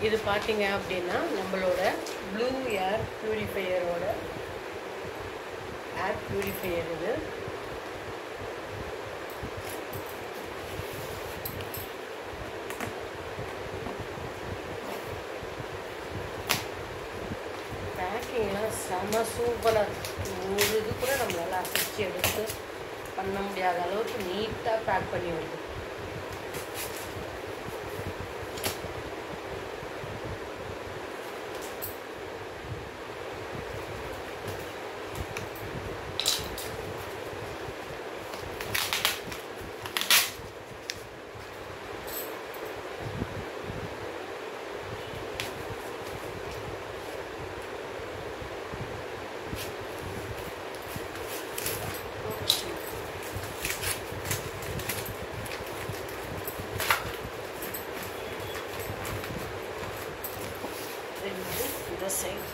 இது பார்த்தீங்க அப்படின்னா நம்மளோட ப்ளூ ஏர் ப்யூரிஃபையரோட ஏர் ப்யூரிஃபையர் இது பேக்கிங்லாம் செம சூப்பராக இருக்குது ஒரு இது கூட நம்மளால் அசைச்சு எடுத்து பண்ண முடியாத அளவுக்கு நீட்டாக பேக் பண்ணி வருது ரெண்டு இந்த சைடு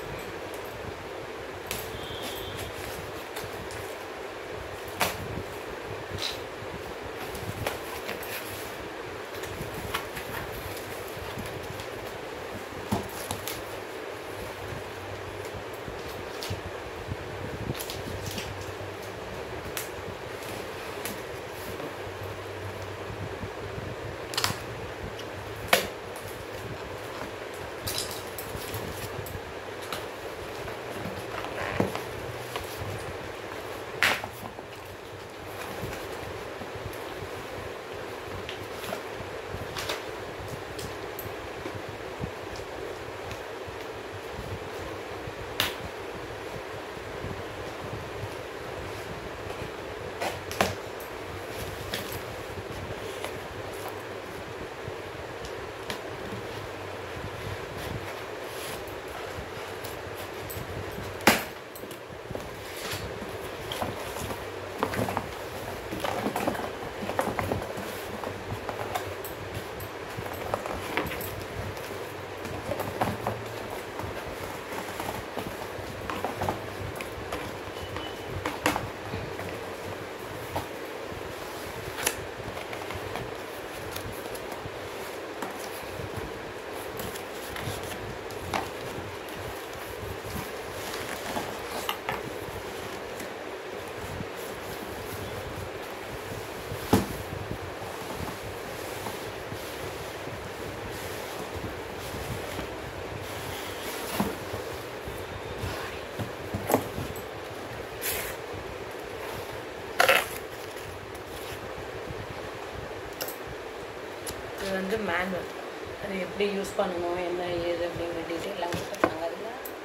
இது வந்து மேனுவல் அது எப்படி யூஸ் பண்ணணும் என்ன ஏது அப்படிங்கிற டீட்டெயிலாம் கொடுத்துருக்காங்க அதில்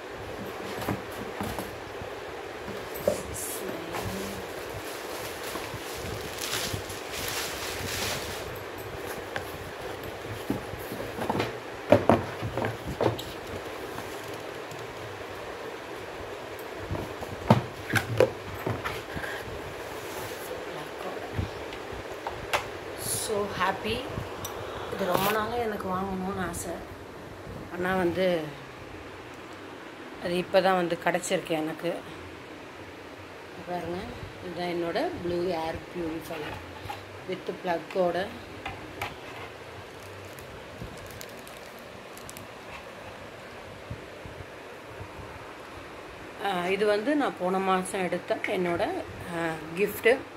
ஸோ ஹாப்பி இது ரொம்ப நாளாக எனக்கு வாங்கணும்னு ஆசை ஆனால் வந்து அது இப்போ தான் வந்து கிடச்சிருக்கு எனக்கு பாருங்க இதுதான் என்னோட ப்ளூ ஏர் பியூரிஃபையர் வித் ப்ளக்கோட இது வந்து நான் போன மாதம் எடுத்த என்னோட கிஃப்ட்டு